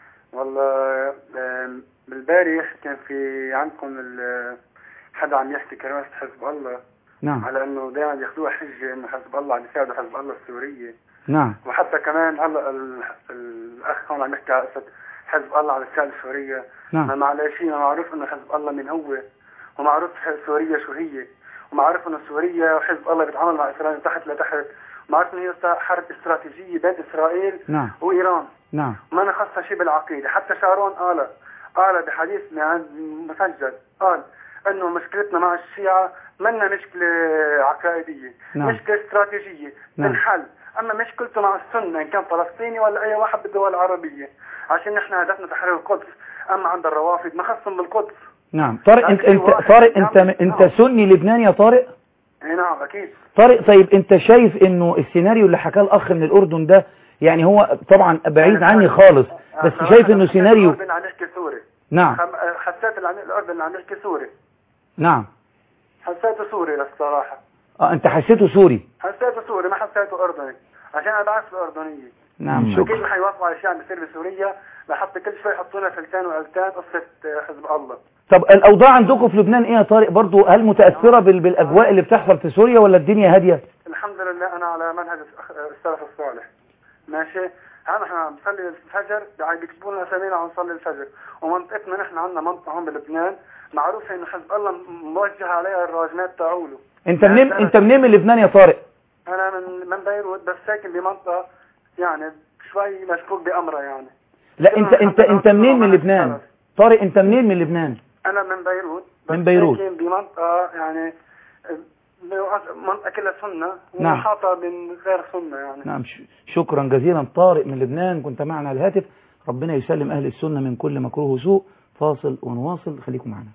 Speaker 8: والله آم، بالبارح كان في عندكم ال- حدا عم يحكي كلمات حزب الله
Speaker 3: نعم
Speaker 8: على انه دائما ياخذوها حجه انه حزب الله عم يساعدوا حزب الله السوريه
Speaker 3: نعم
Speaker 8: وحتى كمان هلا ال- الاخ هون عم يحكي على قصه حزب الله عم يساعد سوريا ما
Speaker 3: نعم
Speaker 8: معلش ما معروف انه حزب الله من هو ومعروف ح- سوريا شو هي ومعروف انه سوريا وحزب الله بيتعامل مع اسرائيل من تحت لتحت ومعروف انه هي است- حرب استراتيجيه بين اسرائيل
Speaker 3: نعم
Speaker 8: وايران
Speaker 3: نعم
Speaker 8: ما نخصها شيء بالعقيدة حتى شارون قال قال بحديث من مسجل قال انه مشكلتنا مع الشيعة منا مشكلة عقائدية
Speaker 3: نعم.
Speaker 8: مشكلة استراتيجية
Speaker 3: نعم.
Speaker 8: تنحل اما مشكلته مع السنة ان كان فلسطيني ولا اي واحد بالدول العربية عشان نحن هدفنا تحرير القدس اما عند الروافد ما خصهم بالقدس
Speaker 3: نعم طارق انت
Speaker 8: لكن
Speaker 3: انت
Speaker 8: واحد
Speaker 3: طارق انت
Speaker 8: يعمل-
Speaker 3: انت
Speaker 8: نعم.
Speaker 3: سني لبناني يا طارق
Speaker 8: اي نعم اكيد
Speaker 3: طارق طيب انت شايف انه السيناريو اللي حكاه الاخ من الاردن ده يعني هو طبعا بعيد عني خالص بس
Speaker 8: صراحة
Speaker 3: شايف انه
Speaker 8: حسيت
Speaker 3: سيناريو
Speaker 8: الاردن عم يحكي سوري
Speaker 3: نعم
Speaker 8: خم- حسيت الع- الاردن عم يحكي سوري
Speaker 3: نعم
Speaker 8: حسيته سوري للصراحة
Speaker 3: اه انت حسيته سوري
Speaker 8: حسيته سوري ما حسيته اردني عشان انا بعرف الاردنيه
Speaker 3: نعم
Speaker 4: مم.
Speaker 8: اكيد
Speaker 3: شكرا
Speaker 8: ما حيوافقوا على شيء عم بيصير بسوريا لحتى كل شوي يحطونا فلتان والتان قصه آه، حزب الله
Speaker 3: طب الاوضاع عندكم في لبنان ايه يا طارق برضو هل متاثره بال- بالاجواء اللي بتحصل في سوريا ولا الدنيا هاديه
Speaker 8: الحمد لله انا على منهج الأخ- السلف الصالح ماشي هلا احنا عم نصلي الفجر يعني بيكتبوا لنا اسامينا عم نصلي الفجر ومنطقتنا نحن عندنا منطقه هون بلبنان معروفه انه حزب الله موجه عليها الراجمات تاعوله
Speaker 3: انت منين انت منين من لبنان يا طارق
Speaker 8: انا من من بيروت بس ساكن بمنطقه يعني شوي مشكوك بامرها يعني
Speaker 3: لا انت انت انت منين من لبنان طارق انت منين من لبنان
Speaker 8: انا من بيروت بس
Speaker 3: من بيروت.
Speaker 8: ساكن بمنطقه يعني منطقة كلها سنة
Speaker 3: نعم.
Speaker 8: ومحاطة من غير سنة يعني
Speaker 3: نعم ش- شكرا جزيلا طارق من لبنان كنت معنا على الهاتف ربنا يسلم أهل السنة من كل مكروه وسوء فاصل ونواصل خليكم معنا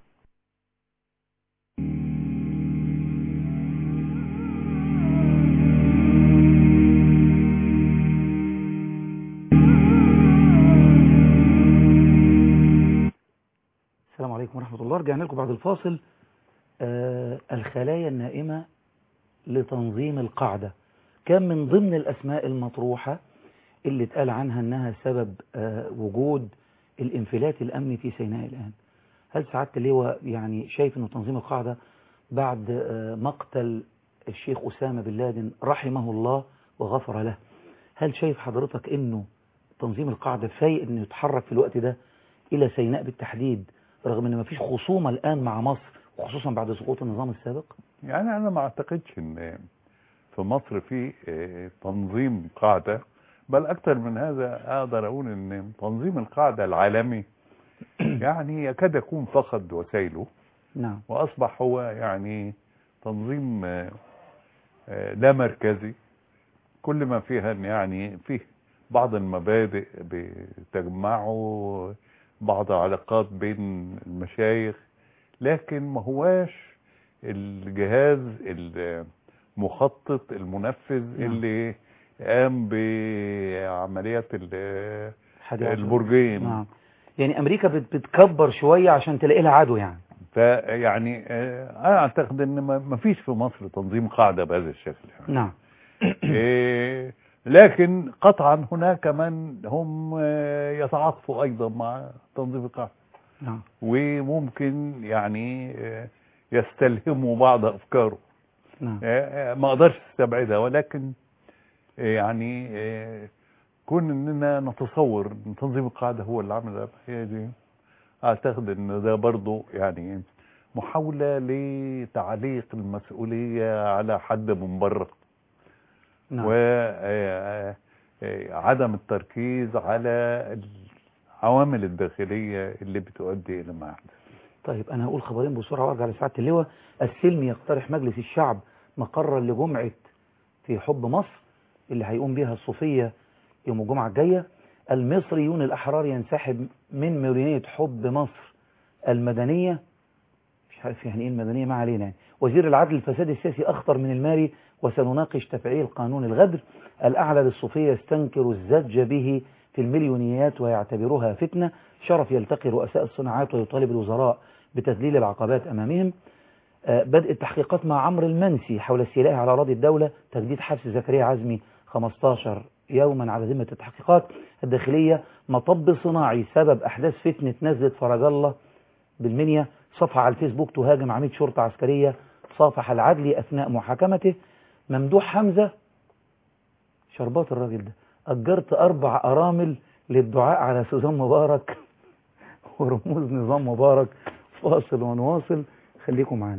Speaker 3: السلام عليكم ورحمة الله رجعنا لكم بعد الفاصل آه الخلايا النائمة لتنظيم القاعدة كان من ضمن الأسماء المطروحة اللي اتقال عنها أنها سبب آه وجود الانفلات الأمني في سيناء الآن هل سعادة اللواء يعني شايف أنه تنظيم القاعدة بعد آه مقتل الشيخ أسامة بن لادن رحمه الله وغفر له هل شايف حضرتك أنه تنظيم القاعدة فايق أنه يتحرك في الوقت ده إلى سيناء بالتحديد رغم أن مفيش خصومة الآن مع مصر وخصوصا بعد سقوط النظام السابق
Speaker 4: يعني انا ما اعتقدش ان في مصر في آه، تنظيم قاعدة بل اكتر من هذا اقدر اقول ان تنظيم القاعدة العالمي يعني يكاد يكون فقد وسائله
Speaker 3: نعم
Speaker 4: واصبح هو يعني تنظيم آه، آه، لا مركزي كل ما فيها ان يعني فيه بعض المبادئ بتجمعه بعض العلاقات بين المشايخ لكن ما هواش الجهاز المخطط المنفذ
Speaker 3: نعم.
Speaker 4: اللي قام بعمليات ال-
Speaker 3: حاجة عشان-
Speaker 4: البرجين
Speaker 3: نعم يعني أمريكا بت- بتكبر شوية عشان تلاقي لها عدو يعني
Speaker 4: فيعني آه، انا اعتقد ان ما ما فيش في مصر تنظيم قاعده بهذا الشكل يعني.
Speaker 3: نعم
Speaker 4: إيه، لكن قطعا هناك من هم آه، يتعاطفوا ايضا مع تنظيم القاعده
Speaker 3: نعم
Speaker 4: وممكن يعني آه، يستلهموا بعض افكاره
Speaker 3: نعم
Speaker 4: آه، آه، ما اقدرش استبعدها ولكن آه، يعني آه، كون اننا نتصور ان تنظيم القاعده هو اللي عمل هي دي اعتقد ان ده برضو يعني محاوله لتعليق المسؤوليه على حد من بره
Speaker 3: نعم
Speaker 4: وعدم التركيز على العوامل الداخليه اللي بتؤدي الى ما يحدث
Speaker 3: طيب أنا هقول خبرين بسرعة وارجع لسعادة اللواء السلمي يقترح مجلس الشعب مقرا لجمعة في حب مصر اللي هيقوم بها الصوفية يوم الجمعة الجاية المصريون الأحرار ينسحب من مدينية حب مصر المدنية مش عارف يعني ايه المدنية ما علينا يعني. وزير العدل الفساد السياسي أخطر من المالي وسنناقش تفعيل قانون الغدر الأعلى للصوفية يستنكر الزج به في المليونيات ويعتبرها فتنة شرف يلتقي رؤساء الصناعات ويطالب الوزراء بتذليل العقبات أمامهم آه، بدء التحقيقات مع عمرو المنسي حول استيلائه على أراضي الدولة تجديد حبس زكريا عزمي 15 يوما على ذمة التحقيقات الداخلية مطب صناعي سبب أحداث فتنة نزلة فرج الله بالمنيا صفحة على الفيسبوك تهاجم عميد شرطة عسكرية صافح العدلي أثناء محاكمته ممدوح حمزة شربات الراجل ده أجرت أربع أرامل للدعاء على سوزان مبارك ورموز نظام مبارك فاصل ونواصل خليكم معانا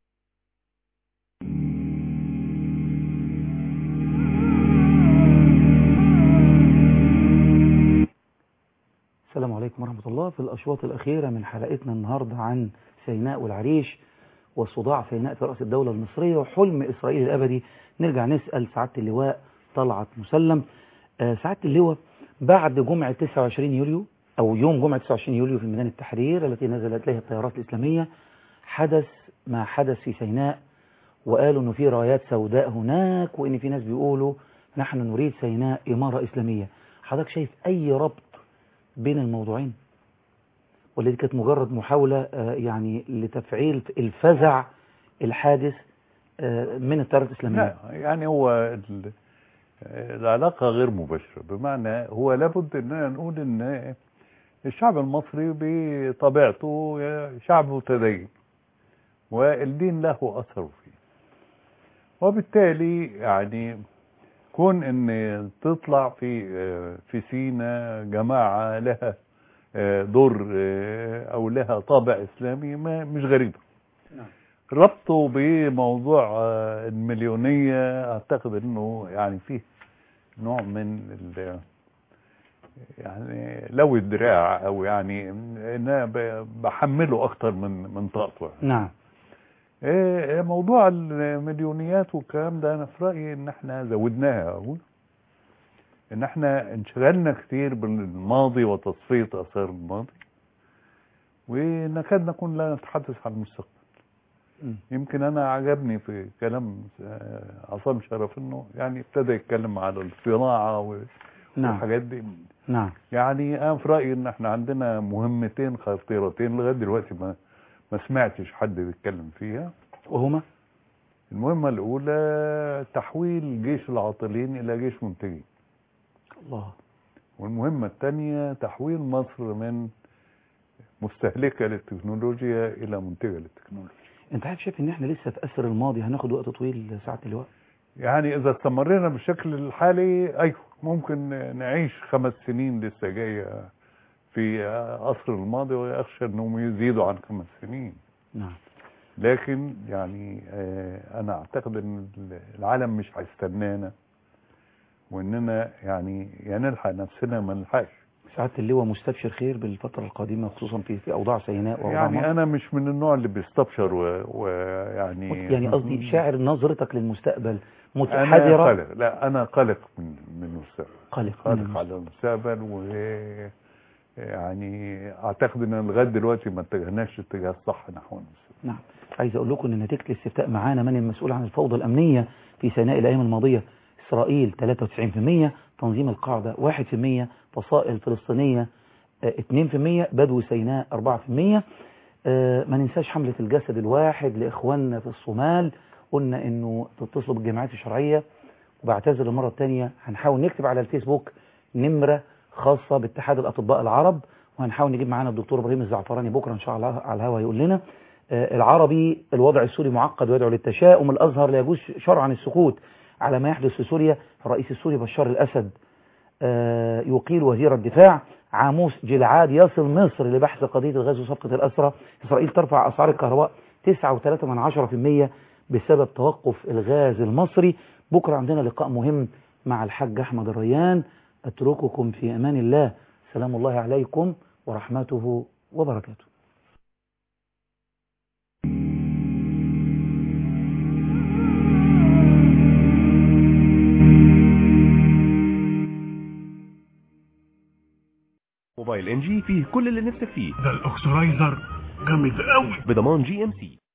Speaker 3: السلام عليكم ورحمة الله في الأشواط الأخيرة من حلقتنا النهاردة عن سيناء والعريش وصداع سيناء في رأس الدولة المصرية وحلم إسرائيل الأبدي نرجع نسأل سعادة اللواء طلعت مسلم آه، سعادة اللواء بعد جمعة 29 يوليو أو يوم جمعة 29 يوليو في ميدان التحرير التي نزلت إليها الطيارات الإسلامية حدث ما حدث في سيناء وقالوا إنه في رايات سوداء هناك وإن في ناس بيقولوا نحن نريد سيناء إمارة إسلامية حضرتك شايف أي ربط بين الموضوعين ولا دي كانت مجرد محاولة آه، يعني لتفعيل الفزع الحادث آه، من الطيارات الإسلامية
Speaker 4: لا يعني هو ال- العلاقة غير مباشرة بمعنى هو لابد اننا نقول ان الشعب المصري بطبيعته شعب متدين والدين له اثر فيه وبالتالي يعني كون ان تطلع في في سينا جماعة لها دور او لها طابع اسلامي ما مش غريبة ربطه بموضوع آه، المليونية اعتقد انه يعني فيه نوع من ال يعني لو الدراع او يعني ان أنا ب- بحمله اكتر من من طاقته
Speaker 3: نعم
Speaker 4: إيه موضوع المليونيات والكلام ده انا في رايي ان احنا زودناها اقول ان احنا انشغلنا كتير بالماضي وتصفيه اثار الماضي ونكاد نكون لا نتحدث عن المستقبل
Speaker 3: م.
Speaker 4: يمكن انا عجبني في كلام آه، عصام شرف انه يعني ابتدى يتكلم على الصناعه و-
Speaker 3: نعم
Speaker 4: والحاجات دي
Speaker 3: نعم
Speaker 4: يعني انا في رايي ان احنا عندنا مهمتين خطيرتين لغايه دلوقتي ما ما سمعتش حد بيتكلم فيها
Speaker 3: وهما
Speaker 4: المهمه الاولى تحويل جيش العاطلين الى جيش منتجين
Speaker 3: الله
Speaker 4: والمهمه الثانيه تحويل مصر من مستهلكه للتكنولوجيا الى منتجه للتكنولوجيا
Speaker 3: انت عارف شايف ان احنا لسه في اثر الماضي هناخد وقت طويل ساعة اللواء
Speaker 4: يعني اذا استمرينا بالشكل الحالي ايوه ممكن نعيش خمس سنين لسه جايه في عصر الماضي واخشى انهم يزيدوا عن خمس سنين
Speaker 3: نعم
Speaker 4: لكن يعني آه، انا اعتقد ان العالم مش هيستنانا واننا يعني يا نلحق نفسنا ما نلحقش
Speaker 3: سعادة اللواء مستبشر خير بالفترة القادمة خصوصا في في أوضاع سيناء وأوضاع
Speaker 4: يعني
Speaker 3: مصر.
Speaker 4: انا مش من النوع اللي بيستبشر و- ويعني
Speaker 3: يعني قصدي شاعر نظرتك للمستقبل
Speaker 4: انا
Speaker 3: متحذرة
Speaker 4: قلق لا انا قلق من من المستقبل
Speaker 3: قلق من
Speaker 4: قلق على المستقبل و يعني اعتقد ان لغايه دلوقتي ما اتجهناش اتجاه صح نحو المستقبل
Speaker 3: نعم عايز أقول لكم إن نتيجة الاستفتاء معانا من المسؤول عن الفوضى الأمنية في سيناء الأيام الماضية إسرائيل 93% تنظيم القاعدة 1% فصائل فلسطينية آه، 2% بدو سيناء 4% آه، ما ننساش حملة الجسد الواحد لإخواننا في الصومال قلنا إنه تتصلوا بالجمعيات الشرعية وبعتذر المرة الثانية هنحاول نكتب على الفيسبوك نمرة خاصة باتحاد الأطباء العرب وهنحاول نجيب معانا الدكتور إبراهيم الزعفراني بكرة إن شاء الله على الهوا يقول لنا آه، العربي الوضع السوري معقد ويدعو للتشاؤم الأزهر لا يجوز شرعا السكوت على ما يحدث في سوريا الرئيس السوري بشار الأسد آه، يقيل وزير الدفاع عاموس جلعاد يصل مصر لبحث قضية الغاز وصفقة الأسرة إسرائيل ترفع أسعار الكهرباء 9.3% بسبب توقف الغاز المصري بكرة عندنا لقاء مهم مع الحاج أحمد الريان أترككم في أمان الله سلام الله عليكم ورحمته وبركاته
Speaker 1: موبايل ان جي فيه كل اللي نفسك فيه
Speaker 2: ده الاكسرايزر جامد قوي
Speaker 1: بضمان جي ام سي